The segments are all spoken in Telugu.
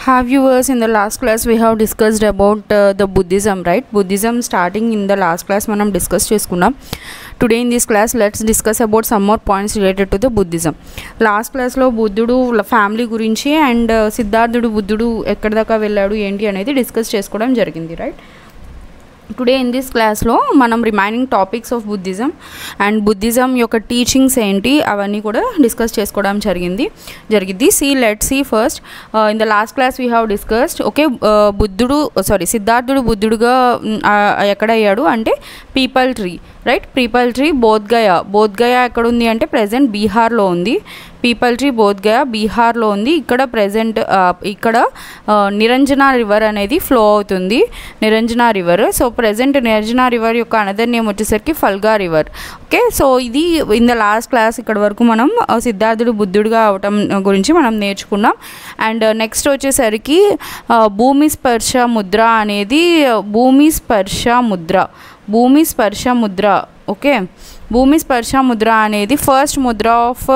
Hi viewers, in the last class we have discussed about uh, the Buddhism, right? Buddhism starting in the last class మనం డిస్కస్ చేసుకున్నాం today in this class let's discuss about some more points related to the Buddhism last క్లాస్లో బుద్ధుడు ఫ్యామిలీ గురించి అండ్ సిద్ధార్థుడు బుద్ధుడు ఎక్కడి దాకా వెళ్ళాడు ఏంటి అనేది డిస్కస్ చేసుకోవడం జరిగింది రైట్ టుడే ఇన్ దిస్ క్లాస్లో మనం remaining topics of Buddhism and Buddhism యొక్క టీచింగ్స్ ఏంటి అవన్నీ కూడా డిస్కస్ చేసుకోవడం జరిగింది జరిగింది see let see first in the last class we have discussed okay బుద్ధుడు సారీ సిద్ధార్థుడు బుద్ధుడుగా మ్, ఆ, ఎక్కడయ్యాడు అంటే peepal tree right peepal tree Bodhgaya Bodhgaya ఎక్కడ ఉంది అంటే ప్రజెంట్ బీహార్లో ఉంది పీపల్ ట్రీ బోధ్గయ బీహార్లో ఉంది ఇక్కడ ప్రజెంట్ ఇక్కడ ఆ, నిరంజన రివర్ అనేది ఫ్లో అవుతుంది Niranjana river so present Niranjana river యొక్క అనదర్ నేమ్ వచ్చేసరికి ఫల్గా రివర్ ఓకే సో ఇది ఇన్ ద లాస్ట్ క్లాస్ ఇక్కడ వరకు మనం ఆ, సిద్ధార్థుడు బుద్ధుడుగా అవటం గురించి మనం నేర్చుకున్నాం అండ్ నెక్స్ట్ వచ్చేసరికి ఆ, భూమి స్పర్శ ముద్ర అనేది భూమి స్పర్శ ముద్ర భూమి స్పర్శ ముద్ర ఓకే భూమి స్పర్శ ముద్ర అనేది first mudra of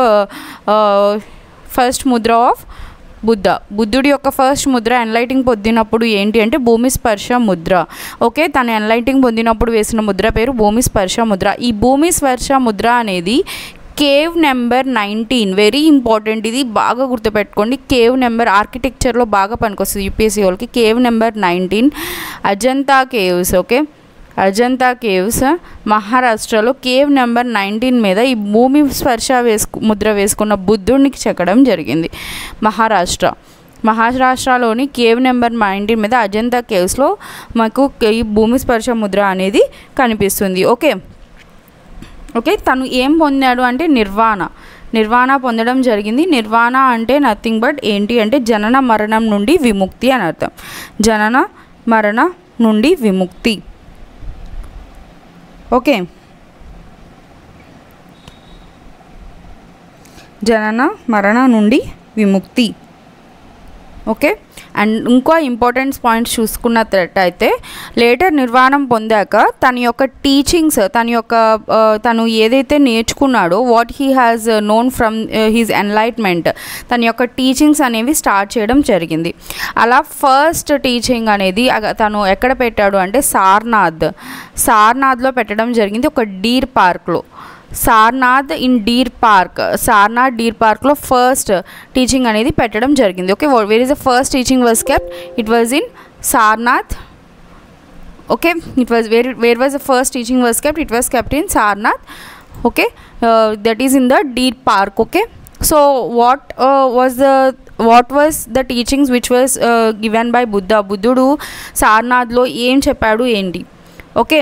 first mudra of Buddha బుద్ధుడి యొక్క ఫస్ట్ ముద్ర ఎన్లైటింగ్ పొందినప్పుడు ఏంటి అంటే భూమి స్పర్శ ముద్ర ఓకే తను ఎన్లైటింగ్ పొందినప్పుడు వేసిన ముద్ర పేరు భూమి స్పర్శ ముద్ర ఈ భూమి స్పర్శ ముద్ర అనేది cave number nineteen very important ఇది బాగా గుర్తుపెట్టుకోండి కేవ్ నెంబర్ ఆర్కిటెక్చర్లో బాగా పనికొస్తుంది యూపీఎస్సీ వాళ్ళకి cave number nineteen Ajanta caves okay Ajanta caves మహారాష్ట్రలో కేవ్ నెంబర్ నైన్టీన్ మీద ఈ భూమి స్పర్శ వేసుకు ముద్ర వేసుకున్న బుద్ధుడికి చెక్కడం జరిగింది మహారాష్ట్ర మహారాష్ట్రలోని కేవ్ నెంబర్ నైన్టీన్ మీద అజంతా కేవ్స్లో మాకు ఈ భూమి స్పర్శ ముద్ర అనేది కనిపిస్తుంది ఓకే ఓకే తను ఏం పొందాడు అంటే నిర్వాణ నిర్వాణ పొందడం జరిగింది నిర్వాణ అంటే నథింగ్ బట్ ఏంటి అంటే జనన మరణం నుండి విముక్తి అని అర్థం జనన మరణ నుండి విముక్తి ఓకే జనన మరణ నుండి విముక్తి ఓకే అండ్ ఇంకో ఇంపార్టెంట్ పాయింట్స్ చూసుకున్నట్లయితే లేటర్ నిర్వాణం పొందాక తన యొక్క టీచింగ్స్ తన యొక్క ఆ, తను ఏదైతే నేర్చుకున్నాడో what he has known from his enlightenment తన యొక్క టీచింగ్స్ అనేవి స్టార్ట్ చేయడం జరిగింది అలా ఫస్ట్ టీచింగ్ అనేది అగ- తను ఎక్కడ పెట్టాడు అంటే సార్నాథ్ సార్నాథ్లో పెట్టడం జరిగింది ఒక డీర్ పార్క్లో Sarnath in deer park Sarnath deer పార్క్లో ఫస్ట్ టీచింగ్ అనేది పెట్టడం జరిగింది okay where is the first teaching was kept it was in Sarnath okay it was where where was the first teaching was kept it was kept in sarnath okay uh, that is in the deer park okay so what uh, was the what was the teachings which was uh, given by buddha బుద్ధుడు సార్నాథ్లో ఏం చెప్పాడు ఏంటి okay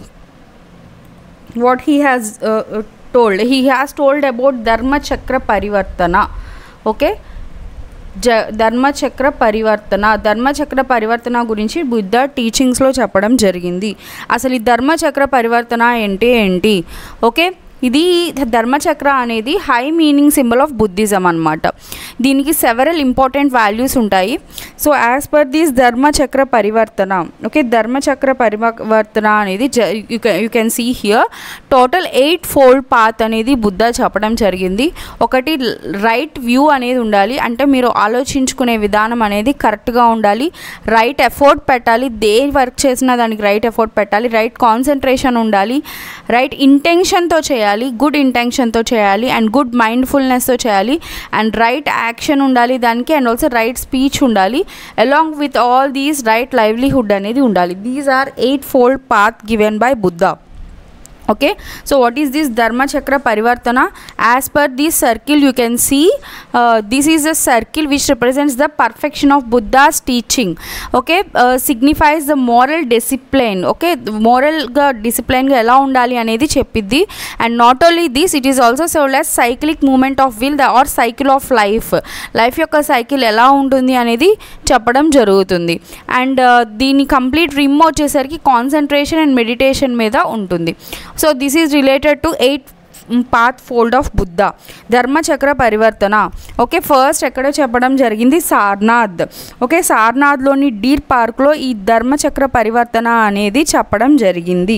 what he has uh, uh, told he has told about dharma chakra parivartana okay జ ధర్మచక్ర పరివర్తన ధర్మచక్ర పరివర్తన గురించి బుద్ధ టీచింగ్స్లో చెప్పడం జరిగింది అసలు ఈ ధర్మచక్ర పరివర్తన ఏంటి ఏంటి ఓకే ఇది ధర్మచక్ర అనేది high meaning symbol of Buddhism అనమాట దీనికి సెవరల్ ఇంపార్టెంట్ వాల్యూస్ ఉంటాయి so as per this Dharmachakra Parivartana okay Dharmachakra Parivartana అనేది you can see here total eight fold path అనేది బుద్ధ చెప్పడం జరిగింది ఒకటి రైట్ వ్యూ అనేది ఉండాలి అంటే మీరు ఆలోచించుకునే విధానం అనేది కరెక్ట్గా ఉండాలి రైట్ ఎఫర్ట్ పెట్టాలి దే వర్క్ చేసినా దానికి రైట్ ఎఫర్ట్ పెట్టాలి రైట్ కాన్సన్ట్రేషన్ ఉండాలి రైట్ ఇంటెన్షన్తో చేయాలి గుడ్ ఇంటెన్షన్తో చేయాలి అండ్ గుడ్ మైండ్ఫుల్నెస్తో చేయాలి అండ్ రైట్ యాక్షన్ ఉండాలి దానికి అండ్ ఆల్సో రైట్ స్పీచ్ ఉండాలి along with all these right livelihood అనేది ఉండాలి these are eight fold path given by Buddha okay so what is this dharma chakra parivartana as per this circle you can see uh, this is a circle which represents the perfection of buddha's teaching okay uh, signifies the moral discipline okay moral గా discipline గా ఎలా ఉండాలి అనేది చెప్పిద్ది and not only this it is also sold as cyclic moment of wheel the or cycle of life life యొక్క సైకిల్ ఎలా ఉంటుంది అనేది చెప్పడం జరుగుతుంది అండ్ దీని కంప్లీట్ రిమ్ వచ్చేసరికి కాన్సన్ట్రేషన్ అండ్ మెడిటేషన్ మీద ఉంటుంది so this is related to eight path fold of Buddha Dharmachakra Parivartana okay first ఎక్కడ చెప్పడం జరిగింది సార్నాథ్ ఓకే సార్నాథ్లోని డీర్ పార్క్లో ఈ ధర్మచక్ర పరివర్తన అనేది చెప్పడం జరిగింది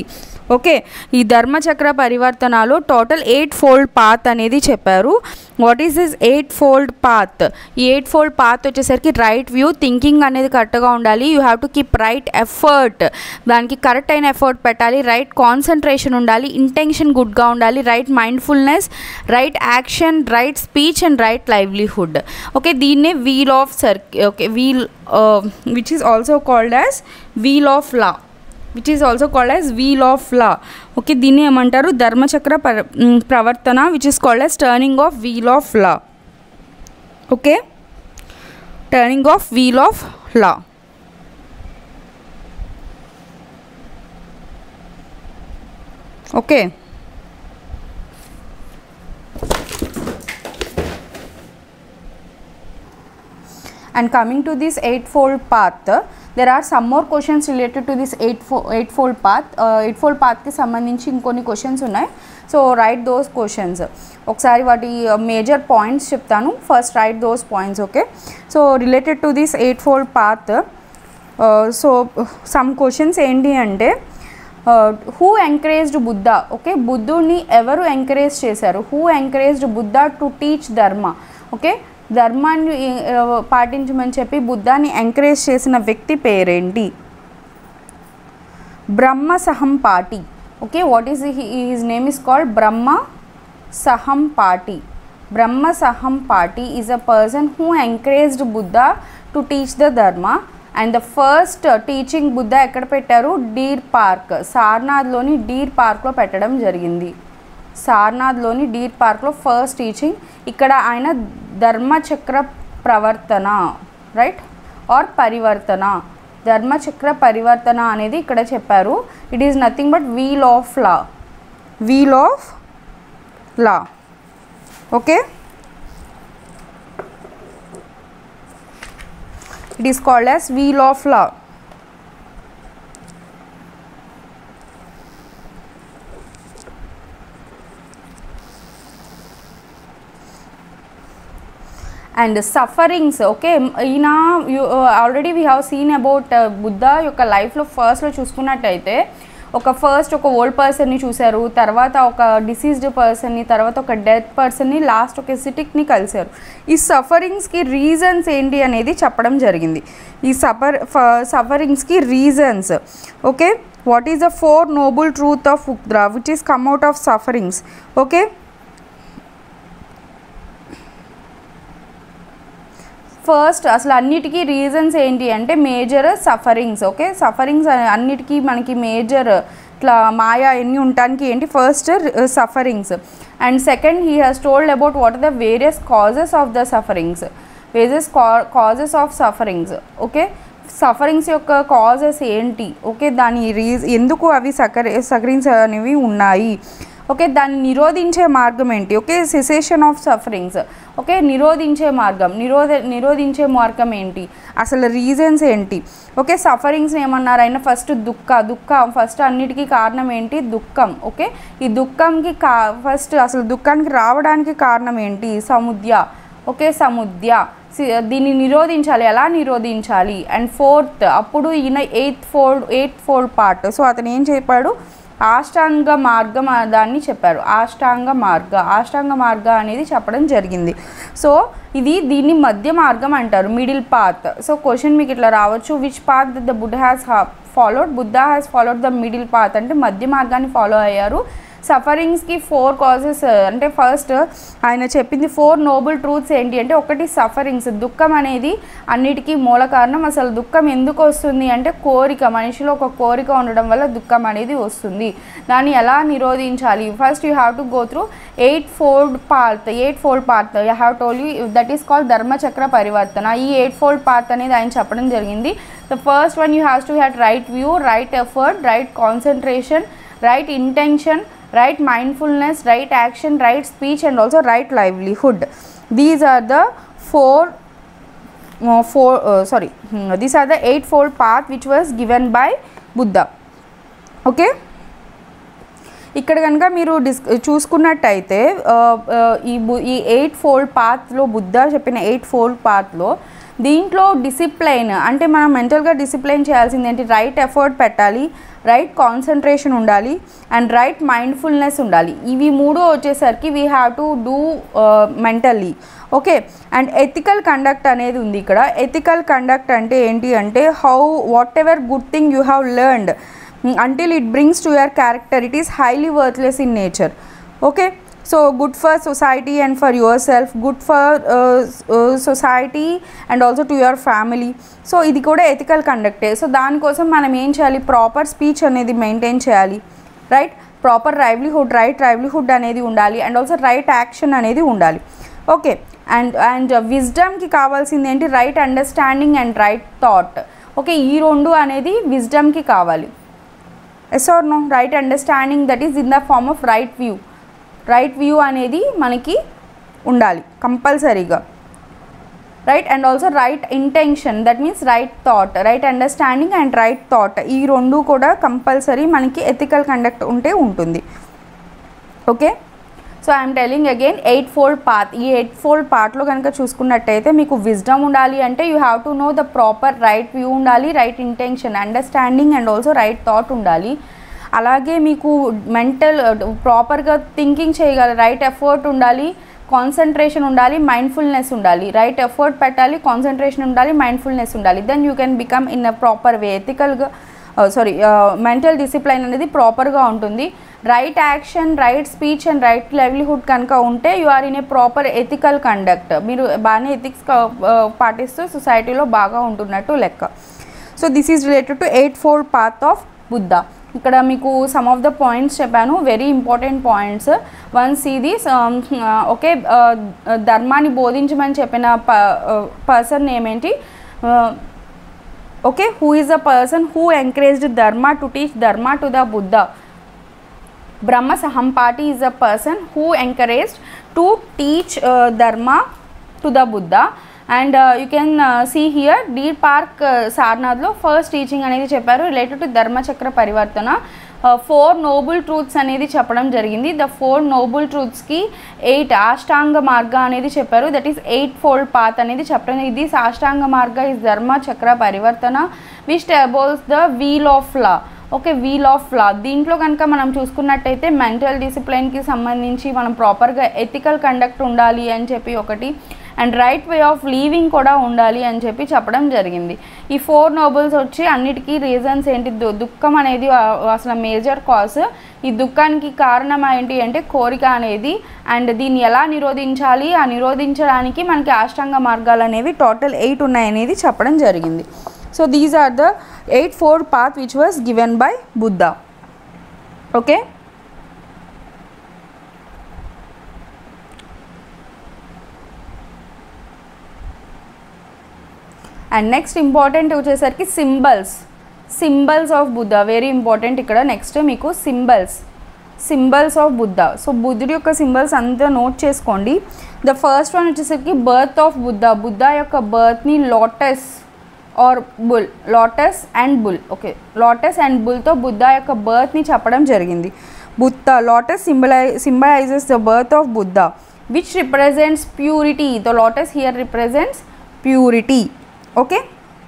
ఓకే ఈ ధర్మచక్ర పరివర్తనలో టోటల్ ఎయిట్ ఫోల్డ్ పాత్ అనేది చెప్పారు what is this eight fold path ఈ ఎయిట్ ఫోల్డ్ పాత్ వచ్చేసరికి రైట్ వ్యూ థింకింగ్ అనేది కరెక్ట్గా ఉండాలి you have to keep right effort దానికి కరెక్ట్ అయిన ఎఫర్ట్ పెట్టాలి రైట్ కాన్సన్ట్రేషన్ ఉండాలి ఇంటెన్షన్ గుడ్గా ఉండాలి right mindfulness right action right speech and right livelihood okay దీన్నే వీల్ ఆఫ్ సర్క్ okay wheel which is also called as wheel of law which is also called as wheel of law okay దీన్ని ఏమంటారు ధర్మచక్ర పర మ్, Pravartana which is called as turning of wheel of law okay turning of wheel of law okay and coming to this eightfold path there are some more questions related to this eightfold eightfold path uh, eightfold path కి సంబంధించి ఇంకొన్ని క్వశ్చన్స్ ఉన్నాయి సో రైట్ దోస్ క్వశ్చన్స్ ఒకసారి వాటి మేజర్ పాయింట్స్ చెప్తాను first right those points okay so related to this eight fold path so some questions ఏంటి అంటే హూ ఎంకరేజ్డ్ బుద్ధ ఓకే బుద్ధుడిని ఎవరు ఎంకరేజ్ చేశారు who encouraged Buddha to teach Dharma okay ధర్మాన్ని ఆ, పాటించమని చెప్పి బుద్ధాన్ని ఎంకరేజ్ చేసిన వ్యక్తి పేరేంటి Brahma Sahampati okay what is his name is called Brahma Sahampati Brahma Sahampati is a person who encouraged Buddha to teach the Dharma and the first teaching Buddha ఎక్కడ పెట్టారు డీర్ పార్క్ సార్నాథ్లోని డీర్ పార్క్లో పెట్టడం జరిగింది సార్నాథ్లోని డీర్ పార్క్లో ఫస్ట్ టీచింగ్ ఇక్కడ ఆయన ధర్మచక్ర ప్రవర్తన రైట్ ఆర్ పరివర్తన ధర్మచక్ర పరివర్తన అనేది ఇక్కడ చెప్పారు it is nothing but wheel of law wheel of law okay it is called as wheel of law and sufferings okay ఈయన already we have seen about Buddha యొక్క లైఫ్లో ఫస్ట్లో చూసుకున్నట్టయితే ఒక ఫస్ట్ ఒక ఓల్డ్ పర్సన్ని చూశారు తర్వాత ఒక డిసీజ్డ్ పర్సన్ని తర్వాత ఒక డెత్ పర్సన్ని లాస్ట్ ఒక సిటిక్ని కలిశారు ఈ సఫరింగ్స్కి రీజన్స్ ఏంటి అనేది చెప్పడం జరిగింది ఈ సఫర్ సఫరింగ్స్కి reasons okay what is the four noble truth of ఉక్ద్రా which is come out of sufferings okay first అసలు అన్నిటికీ రీజన్స్ ఏంటి అంటే మేజర్ సఫరింగ్స్ ఓకే సఫరింగ్స్ అన్నిటికీ మనకి మేజర్ ఇట్లా మాయా ఎన్ని ఉండటానికి ఏంటి first sufferings and second he has told about what are the various causes of the sufferings various causes of sufferings okay sufferings యొక్క కాజెస్ ఏంటి ఓకే దాని రీజ్ ఎందుకు అవి సకరి సఫరింగ్స్ అనేవి ఉన్నాయి ఓకే దాన్ని నిరోధించే మార్గం ఏంటి okay cessation of sufferings okay నిరోధించే మార్గం నిరోధ నిరోధించే మార్గం ఏంటి అసలు రీజన్స్ ఏంటి ఓకే సఫరింగ్స్ ఏమన్నారు అయినా ఫస్ట్ దుఃఖ దుఃఖ ఫస్ట్ అన్నిటికీ కారణం ఏంటి దుఃఖం ఓకే ఈ దుఃఖంకి కా ఫస్ట్ అసలు దుఃఖానికి రావడానికి కారణం ఏంటి సముద్య ఓకే సముద్య సి- దీన్ని నిరోధించాలి ఎలా నిరోధించాలి అండ్ ఫోర్త్ అప్పుడు ఈయన eighth fold eighth fold part so అతను ఏం చెప్పాడు ఆష్టాంగ మార్గం ఆ దాన్ని చెప్పారు ఆష్టాంగ మార్గ ఆష్టాంగ మార్గ అనేది చెప్పడం జరిగింది సో ఇది దీన్ని మధ్య మార్గం అంటారు మిడిల్ పాత్ సో క్వశ్చన్ మీకు ఇట్లా రావచ్చు which path the Buddha has followed Buddha has followed the middle path అంటే మధ్య మార్గాన్ని ఫాలో అయ్యారు సఫరింగ్స్కి ఫోర్ కాజెస్ అంటే ఫస్ట్ ఆయన చెప్పింది ఫోర్ నోబుల్ ట్రూత్స్ ఏంటి అంటే ఒకటి సఫరింగ్స్ దుఃఖం అనేది అన్నిటికీ మూల కారణం అసలు దుఃఖం ఎందుకు వస్తుంది అంటే కోరిక మనిషిలో ఒక కోరిక ఉండడం వల్ల దుఃఖం అనేది వస్తుంది దాన్ని ఎలా నిరోధించాలి first you have to go through eight fold path eight fold path you have told you that is called Dharmachakra Parivartana ఈ ఎయిట్ ఫోల్డ్ పాత్ అనేది ఆయన చెప్పడం జరిగింది the first one you has to had right view right effort right concentration right intention right mindfulness right action right speech and also right livelihood these are the four uh, four uh, sorry hmm, these are the eightfold path which was given by buddha okay ఇక్కడ కనుక మీరు డిస్ చూసుకున్నట్టయితే ఆ, ఆ, ఈ బు ఈ ఎయిట్ ఫోల్డ్ పాత్లో బుద్ధ చెప్పిన ఎయిట్ ఫోల్డ్ పాత్లో దీంట్లో డిసిప్లైన్ అంటే మనం మెంటల్గా డిసిప్లైన్ చేయాల్సింది ఏంటి రైట్ ఎఫర్ట్ పెట్టాలి రైట్ కాన్సన్ట్రేషన్ ఉండాలి అండ్ రైట్ మైండ్ఫుల్నెస్ ఉండాలి ఇవి మూడు వచ్చేసరికి we have to do mentally okay and ethical conduct అనేది ఉంది ఇక్కడ ఎథికల్ కండక్ట్ అంటే ఏంటి అంటే how whatever good thing you have learned until it brings to your character it is highly worthless in nature okay so good for society and for yourself good for uh, uh, society and also to your family so ఇది కూడా ఎథికల్ కండక్టే సో దానికోసం మనం ఏం చేయాలి ప్రాపర్ స్పీచ్ అనేది మెయింటైన్ చేయాలి right proper livelihood right livelihood అనేది ఉండాలి అండ్ ఆల్సో రైట్ యాక్షన్ అనేది ఉండాలి ఓకే అండ్ అండ్ విజ్డమ్కి కావాల్సింది ఏంటి right understanding and right thought okay ఈ రెండు అనేది విజ్డమ్కి కావాలి yes or no right understanding that is in the form of right view right view అనేది మనకి ఉండాలి కంపల్సరీగా right and also right intention that means right thought right understanding and right thought ఈ రెండు కూడా కంపల్సరీ మనకి ఎథికల్ కండక్ట్ ఉంటే ఉంటుంది okay so I'm telling again eight fold path ఈ ఎయిట్ ఫోల్డ్ పార్ట్లో కనుక చూసుకున్నట్టయితే మీకు విజ్డమ్ ఉండాలి అంటే you have to know the proper right view ఉండాలి right intention understanding and also right thought ఉండాలి అలాగే మీకు మెంటల్ ప్రాపర్గా థింకింగ్ చేయగల రైట్ ఎఫర్ట్ ఉండాలి కాన్సన్ట్రేషన్ ఉండాలి మైండ్ఫుల్నెస్ ఉండాలి రైట్ ఎఫర్ట్ పెట్టాలి కాన్సన్ట్రేషన్ ఉండాలి మైండ్ఫుల్నెస్ ఉండాలి then you can become in a proper way ఎథికల్గా సారీ మెంటల్ డిసిప్లైన్ అనేది ప్రాపర్గా ఉంటుంది right action right speech and right livelihood కనుక ఉంటే you are in a proper ethical conduct మీరు బాగానే ఎథిక్స్ పాటిస్తూ సొసైటీలో బాగా ఉంటున్నట్టు లెక్క so this is related to eight four path of Buddha ఇక్కడ మీకు సమ్ ఆఫ్ ద పాయింట్స్ చెప్పాను వెరీ ఇంపార్టెంట్ పాయింట్స్ వన్స్ ఇది ఓకే ధర్మాన్ని బోధించమని చెప్పిన ప పర్సన్ ఏమేంటి okay who is the person who encouraged dharma to teach dharma to the Buddha Brahma Sahampati is a person who encouraged to teach dharma to the Buddha and you can see here deer park సార్నాథ్లో ఫస్ట్ టీచింగ్ అనేది చెప్పారు రిలేటెడ్ టు ధర్మచక్ర పరివర్తన ఫోర్ నోబుల్ ట్రూత్స్ అనేది చెప్పడం జరిగింది ద ఫోర్ నోబుల్ ట్రూత్స్కి ఎయిట్ అష్టాంగ మార్గ అనేది చెప్పారు that is eight fold path అనేది చెప్పడం ఇది అష్టాంగ మార్గ ఇస్ ధర్మ చక్ర పరివర్తన విచ్ టెబోల్స్ the wheel of law okay wheel of law దీంట్లో కనుక మనం చూసుకున్నట్టయితే మెంటల్ డిసిప్లిన్కి సంబంధించి మనం ప్రాపర్గా ఎథికల్ కండక్ట్ ఉండాలి అని చెప్పి ఒకటి and right way of leaving కూడా ఉండాలి అని చెప్పి చెప్పడం జరిగింది ఈ ఫోర్ నోబుల్స్ వచ్చి అన్నిటికీ రీజన్స్ ఏంటి దు దుఃఖం అనేది అసలు మేజర్ కాజ్ ఈ దుఃఖానికి కారణం ఏంటి అంటే కోరిక అనేది అండ్ దీన్ని ఎలా నిరోధించాలి ఆ నిరోధించడానికి మనకి అష్టాంగ మార్గాలు అనేవి టోటల్ ఎయిట్ ఉన్నాయనేది చెప్పడం జరిగింది so these are the eight four path which was given by Buddha okay and next important వచ్చేసరికి symbols symbols of Buddha very important ఇక్కడ నెక్స్ట్ మీకు symbols symbols of Buddha so బుద్ధుడి యొక్క సింబల్స్ అంతా నోట్ చేసుకోండి ద ఫస్ట్ వన్ వచ్చేసరికి బర్త్ ఆఫ్ బుద్ధ బుద్ధ యొక్క బర్త్ని lotus or bull lotus and bull okay lotus and బుల్తో బుద్ధ యొక్క బర్త్ని చెప్పడం జరిగింది బుద్ధ లోటస్ సింబలై symbolises the birth of Buddha which represents purity the lotus here represents purity okay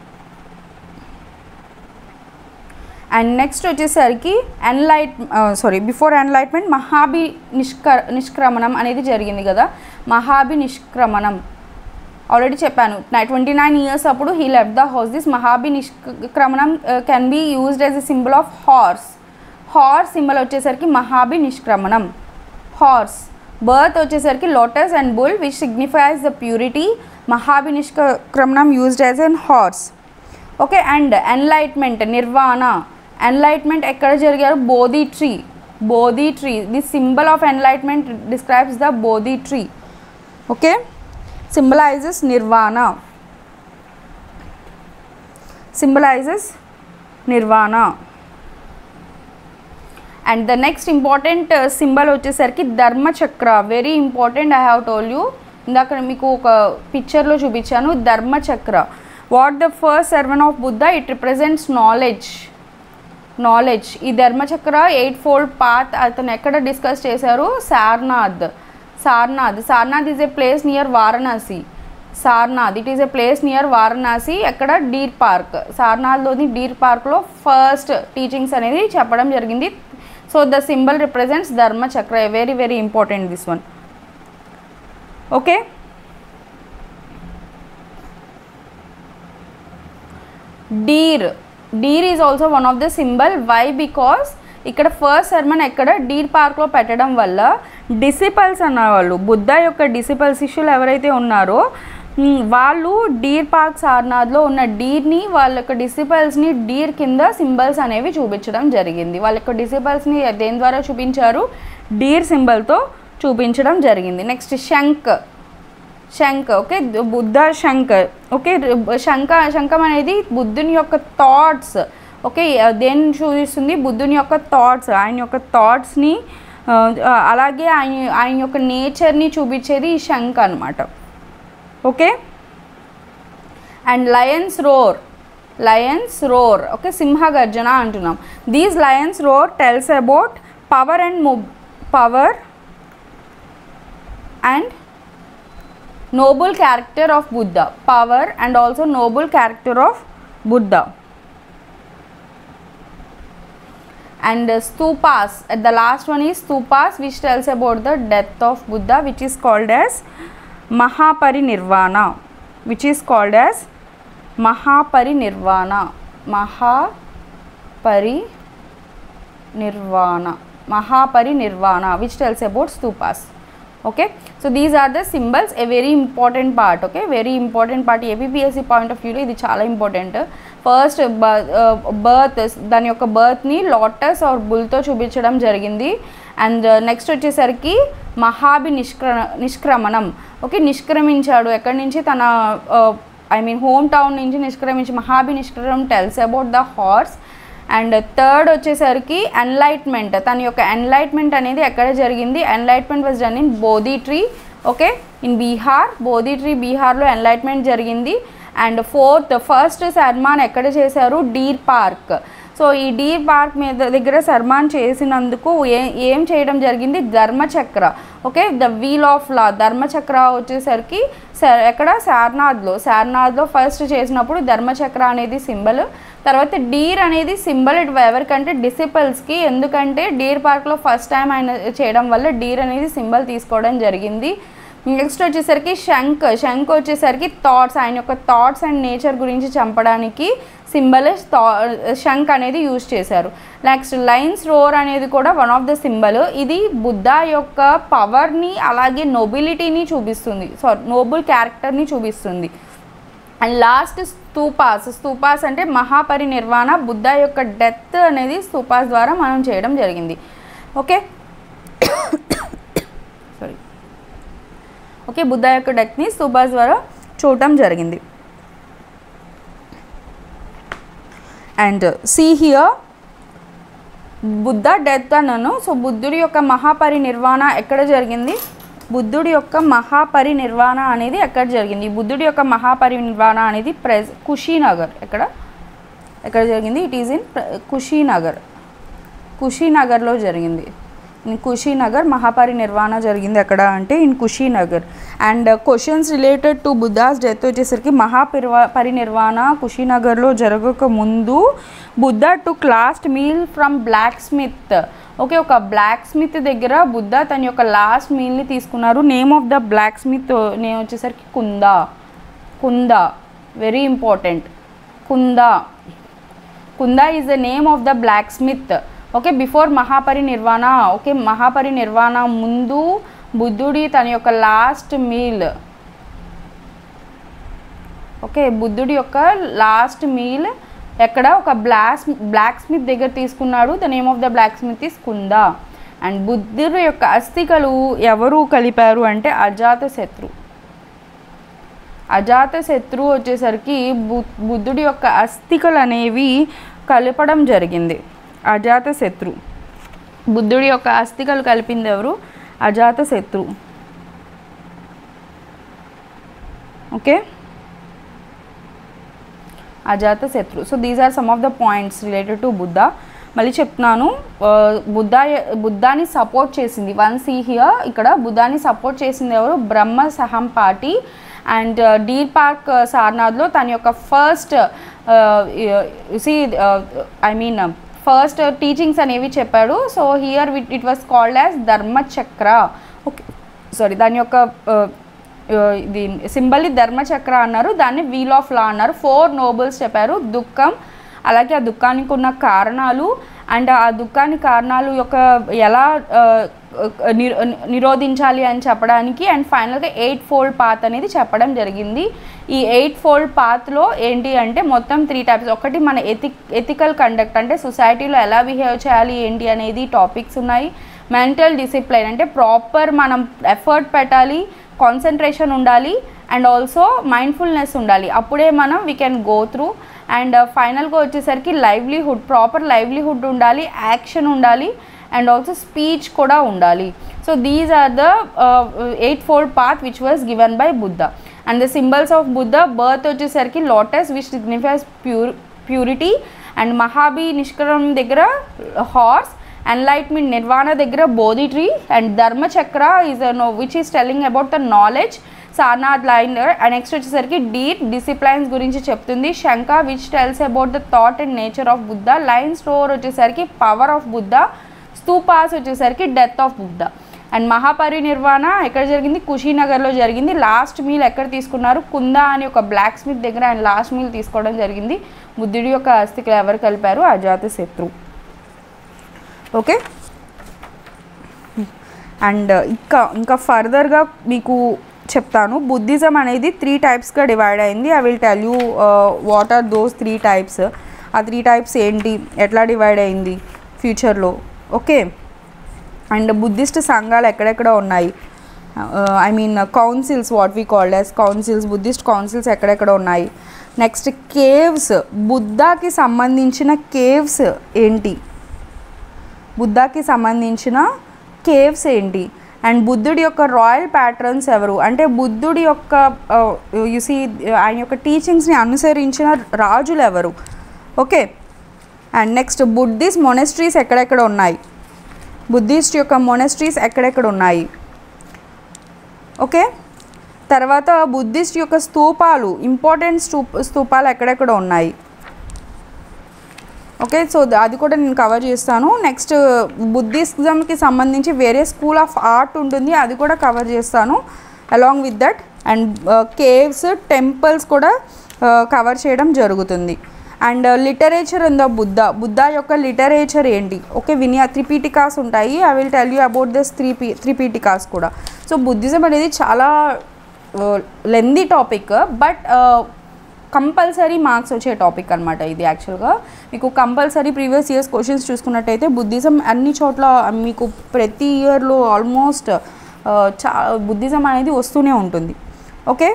and next వచ్చేసరికి ఎన్లైట్ సారీ బిఫోర్ ఎన్లైట్మెంట్ మహాభి నిష్క నిష్క్రమణం అనేది జరిగింది కదా మహాభి నిష్క్రమణం ఆల్రెడీ చెప్పాను ట్వంటీ నైన్ ఇయర్స్ అప్పుడు he left the house this మహాభి నిష్క్రమణం can be used as a symbol of horse horse symbol వచ్చేసరికి మహాభి నిష్క్రమణం హార్స్ బర్త్ వచ్చేసరికి lotus and bull which signifies the purity మహాభి నిష్క్రమణం used as an horse okay and enlightenment nirvana enlightenment ఎక్కడ జరిగారు Bodhi tree Bodhi tree the symbol of enlightenment describes the Bodhi tree okay symbolizes nirvana symbolizes nirvana and the next important symbol వచ్చేసరికి Dharmachakra very important I have told you ఇందాక మీకు ఒక పిక్చర్లో చూపించాను Dharmachakra what the first sermon of Buddha it represents knowledge knowledge ఈ ధర్మచక్ర ఎయిట్ ఫోల్డ్ పాత్ అతను ఎక్కడ డిస్కస్ చేశారు Sarnath Sarnath Sarnath is a place near Varanasi Sarnath it is a place near Varanasi ఎక్కడ డీర్ పార్క్ సార్నాథ్లోని డీర్ పార్క్లో ఫస్ట్ టీచింగ్స్ అనేది చెప్పడం జరిగింది so the symbol represents dharma chakra very very important this one okay deer deer is also one of the symbol why because ఇక్కడ ఫస్ట్ సర్మన్ ఎక్కడ డీర్ పార్క్లో పెట్టడం వల్ల డిసిపల్స్ అన్నవాళ్ళు బుద్ధ యొక్క డిసిపల్ శిష్యులు ఎవరైతే ఉన్నారో మ్, వాళ్ళు డీర్ పార్క్ సార్నాథ్లో ఉన్న డీర్ని వాళ్ళ యొక్క డిసిపల్స్ని డీర్ కింద సింబల్స్ అనేవి చూపించడం జరిగింది వాళ్ళ యొక్క డిసిపల్స్ని దేని ద్వారా చూపించారు డీర్ సింబల్తో చూపించడం జరిగింది నెక్స్ట్ శంక్ శంఖ ఓకే బుద్ధ శంఖ ఓకే శంఖ శంఖం అనేది బుద్ధుని యొక్క థాట్స్ ఓకే దేన్ని చూపిస్తుంది బుద్ధుని యొక్క థాట్స్ ఆయన యొక్క థాట్స్ని అలాగే ఆయన ఆయన యొక్క నేచర్ని చూపించేది ఈ శంఖ అనమాట okay and lions roar lions roar okay సింహ గర్జన అంటున్నాం these lions roar tells about power and ము power and noble character of buddha power and also noble character of buddha and uh, stupas at the last one is stupas which tells about the death of buddha which is called as mahaparinirvana which is called as mahaparinirvana mahaparinirvana mahaparinirvana which tells about stupas okay so these are the symbols a very important part okay very important part APSC point of వ్యూలో ఇది చాలా ఇంపార్టెంట్ ఫస్ట్ బర్త్ దాని యొక్క బర్త్ని లోటస్ ఆర్ బుల్తో చూపించడం జరిగింది అండ్ నెక్స్ట్ వచ్చేసరికి మహాభి నిష్క్ర నిష్క్రమణం ఓకే నిష్క్రమించాడు ఎక్కడి నుంచి తన ఐ మీన్ హోమ్ టౌన్ నుంచి నిష్క్రమించి మహాభి నిష్క్రమం tells about the horse and third వచ్చేసరికి ఎన్లైట్మెంట్ తన యొక్క ఎన్లైట్మెంట్ అనేది ఎక్కడ జరిగింది enlightenment was done in Bodhi tree okay in Bihar Bodhi tree బీహార్లో ఎన్లైట్మెంట్ జరిగింది అండ్ ఫోర్త్ ఫస్ట్ సర్మాన్ ఎక్కడ చేశారు డీర్ పార్క్ సో ఈ డీర్ పార్క్ మీద దగ్గర సర్మాన్ చేసినందుకు ఏ ఏం చేయడం జరిగింది Dharmachakra okay the wheel of law Dharmachakra వచ్చేసరికి స- ఎక్కడ సార్నాథ్లో సార్నాథ్లో ఫస్ట్ చేసినప్పుడు ధర్మచక్ర అనేది సింబల్ తర్వాత డీర్ అనేది సింబల్ ఎవరికంటే డిసిపల్స్కి ఎందుకంటే డీర్ పార్క్లో ఫస్ట్ టైం ఆయన చేయడం వల్ల డీర్ అనేది సింబల్ తీసుకోవడం జరిగింది నెక్స్ట్ వచ్చేసరికి శంక్ శంక్ వచ్చేసరికి థాట్స్ ఆయన యొక్క థాట్స్ అండ్ నేచర్ గురించి చంపడానికి సింబల్ థా శంక్ అనేది యూజ్ చేశారు నెక్స్ట్ లైన్స్ రోర్ అనేది కూడా వన్ ఆఫ్ ద సింబల్ ఇది బుద్ధ యొక్క పవర్ని అలాగే నొబిలిటీని చూపిస్తుంది సారీ నోబుల్ క్యారెక్టర్ని చూపిస్తుంది అండ్ లాస్ట్ స్తూపాస్ స్తూపాస్ అంటే మహాపరినిర్వాణ బుద్ధ యొక్క డెత్ అనేది స్తూపాస్ ద్వారా మనం చేయడం జరిగింది ఓకే సారీ ఓకే బుద్ధ యొక్క డెత్ని స్తూపాస్ ద్వారా చూడటం జరిగింది and see here Buddha death అన్నాను సో బుద్ధుడి యొక్క మహాపరినిర్వాణ ఎక్కడ జరిగింది బుద్ధుడి యొక్క మహాపరినిర్వాణ అనేది ఎక్కడ జరిగింది బుద్ధుడి యొక్క మహాపరినిర్వాణ అనేది ప్రెజ్ కుషీనగర్ ఎక్కడ ఎక్కడ జరిగింది ఇట్ ఈజ్ ఇన్ కుషీనగర్ కుషీనగర్లో జరిగింది ఇన్ కుషీనగర్ మహాపరినిర్వాణ జరిగింది ఎక్కడ అంటే in Kushinagar and questions related to Buddha's death వచ్చేసరికి మహాపరివా పరినిర్వాణ కుషీనగర్లో జరగక ముందు Buddha to last meal from blacksmith okay ఒక బ్లాక్ స్మిత్ దగ్గర బుద్ధ తన యొక్క లాస్ట్ మీల్ని తీసుకున్నారు name of the blacksmith name వచ్చేసరికి Kunda Kunda very important Kunda Kunda is the name of the blacksmith okay before మహాపరినిర్వాణ okay Mahaparinirvana ముందు బుద్ధుడి తన యొక్క లాస్ట్ మీల్ ఓకే బుద్ధుడి యొక్క లాస్ట్ మీల్ ఎక్కడ ఒక బ్లాక్ బ్లాక్ స్మిత్ దగ్గర తీసుకున్నాడు the name of the blacksmith is Kunda and బుద్ధుడి యొక్క అస్థికలు ఎవరు కలిపారు అంటే అజాత శత్రు అజాత శత్రు వచ్చేసరికి బు బుద్ధుడి యొక్క అస్థికలు అనేవి కలపడం జరిగింది అజాత శత్రు బుద్ధుడి యొక్క అస్థికలు కలిపింది ఎవరు అజాత శత్రు okay Ajata Shatru so these are some of the points related to Buddha మళ్ళీ చెప్తున్నాను ఆ, బుద్ధ బుద్ధాని సపోర్ట్ చేసింది వన్ సీ హియర్ ఇక్కడ బుద్ధాని సపోర్ట్ చేసింది ఎవరు Brahma Sahampati and deer park సార్నాథ్లో తన యొక్క ఫస్ట్ సి ఐ మీన్ ఫస్ట్ టీచింగ్స్ అనేవి చెప్పాడు so here with it was called as Dharmachakra okay sorry దాని యొక్క uh, uh, ఇది సింబల్ ధర్మచక్ర అన్నారు దాన్ని వీల్ ఆఫ్ లా అన్నారు ఫోర్ నోబుల్స్ చెప్పారు దుఃఖం అలాగే ఆ దుఃఖానికి ఉన్న కారణాలు అండ్ ఆ దుఃఖానికి కారణాలు యొక్క ఎలా ఆ, నిరో నిరోధించాలి అని చెప్పడానికి అండ్ ఫైనల్గా ఎయిట్ ఫోల్డ్ పాత్ అనేది చెప్పడం జరిగింది ఈ ఎయిట్ ఫోల్డ్ పాత్లో ఏంటి అంటే మొత్తం త్రీ టైప్స్ ఒకటి మన ఎథిక్ ఎథికల్ కండక్ట్ అంటే సొసైటీలో ఎలా బిహేవ్ చేయాలి ఏంటి అనేది టాపిక్స్ ఉన్నాయి మెంటల్ డిసిప్లైన్ అంటే ప్రాపర్ మనం ఎఫర్ట్ పెట్టాలి కాన్సన్ట్రేషన్ ఉండాలి అండ్ ఆల్సో మైండ్ఫుల్నెస్ ఉండాలి అప్పుడే మనం we can go through and ఫైనల్గా వచ్చేసరికి లైవ్లీహుడ్ ప్రాపర్ లైవ్లీహుడ్ ఉండాలి యాక్షన్ ఉండాలి అండ్ ఆల్సో స్పీచ్ కూడా ఉండాలి so these are the eight fold path which was given by Buddha and the symbols of Buddha birth వచ్చేసరికి lotus which signifies pure purity and మహాబీ నిష్కరం దగ్గర హార్స్ ఎన్లైట్మెంట్ నిర్వాణ దగ్గర బోధి tree and Dharmachakra is no which is telling about the knowledge Sarnath line and next వచ్చేసరికి డీప్ డిసిప్లైన్స్ గురించి చెప్తుంది శంక which tells about the thought and nature of Buddha line store వచ్చేసరికి పవర్ ఆఫ్ బుద్ధ స్తూపాస్ వచ్చేసరికి death of Buddha and Mahaparinirvana ఎక్కడ జరిగింది కుషీనగర్లో జరిగింది లాస్ట్ మీల్ ఎక్కడ తీసుకున్నారు కుందా అని ఒక బ్లాక్ స్మిత్ దగ్గర ఆయన లాస్ట్ మీల్ తీసుకోవడం జరిగింది బుద్ధుడి యొక్క అస్థికలు ఎవరు కలిపారు అజాత శత్రు ఓకే అండ్ ఇంకా ఇంకా ఫర్దర్గా మీకు చెప్తాను బుద్ధిజం అనేది త్రీ టైప్స్గా డివైడ్ అయింది I will tell you what are those three types ఆ త్రీ టైప్స్ ఏంటి ఎట్లా డివైడ్ అయింది ఫ్యూచర్లో ఓకే అండ్ బుద్ధిస్ట్ సంఘాలు ఎక్కడెక్కడ ఉన్నాయి I mean councils what we called as councils Buddhist councils ఎక్కడెక్కడ ఉన్నాయి నెక్స్ట్ కేవ్స్ బుద్ధాకి సంబంధించిన కేవ్స్ ఏంటి బుద్ధాకి సంబంధించిన కేవ్స్ ఏంటి అండ్ బుద్ధుడి యొక్క రాయల్ ప్యాట్రన్స్ ఎవరు అంటే బుద్ధుడి యొక్క యుసి ఆయన యొక్క టీచింగ్స్ని అనుసరించిన రాజులు ఎవరు okay and next Buddhist monasteries ఎక్కడెక్కడ ఉన్నాయి బుద్ధిస్ట్ యొక్క మొనెస్ట్రీస్ ఎక్కడెక్కడ ఉన్నాయి ఓకే తర్వాత బుద్ధిస్ట్ యొక్క స్తూపాలు ఇంపార్టెంట్ స్తూప్ స్తూపాలు ఎక్కడెక్కడ ఉన్నాయి ఓకే సో ద- అది కూడా నేను కవర్ చేస్తాను నెక్స్ట్ బుద్ధిజంకి సంబంధించి వేరే స్కూల్ ఆఫ్ ఆర్ట్ ఉంటుంది అది కూడా కవర్ చేస్తాను along with that and caves temples కూడా కవర్ చేయడం జరుగుతుంది and literature in the Buddha Buddha యొక్క లిటరేచర్ ఏంటి ఓకే వినియా త్రిపీటికాస్ ఉంటాయి I will tell you about this three పీ త్రిపీటికాస్ కూడా సో బుద్ధిజం అనేది చాలా lengthy topic but compulsory marks వచ్చే టాపిక్ అనమాట ఇది యాక్చువల్గా మీకు కంపల్సరీ ప్రీవియస్ ఇయర్స్ క్వశ్చన్స్ చూసుకున్నట్టయితే బుద్ధిజం అన్ని చోట్ల మీకు ప్రతి ఇయర్లో ఆల్మోస్ట్ చా బుద్ధిజం అనేది వస్తూనే ఉంటుంది okay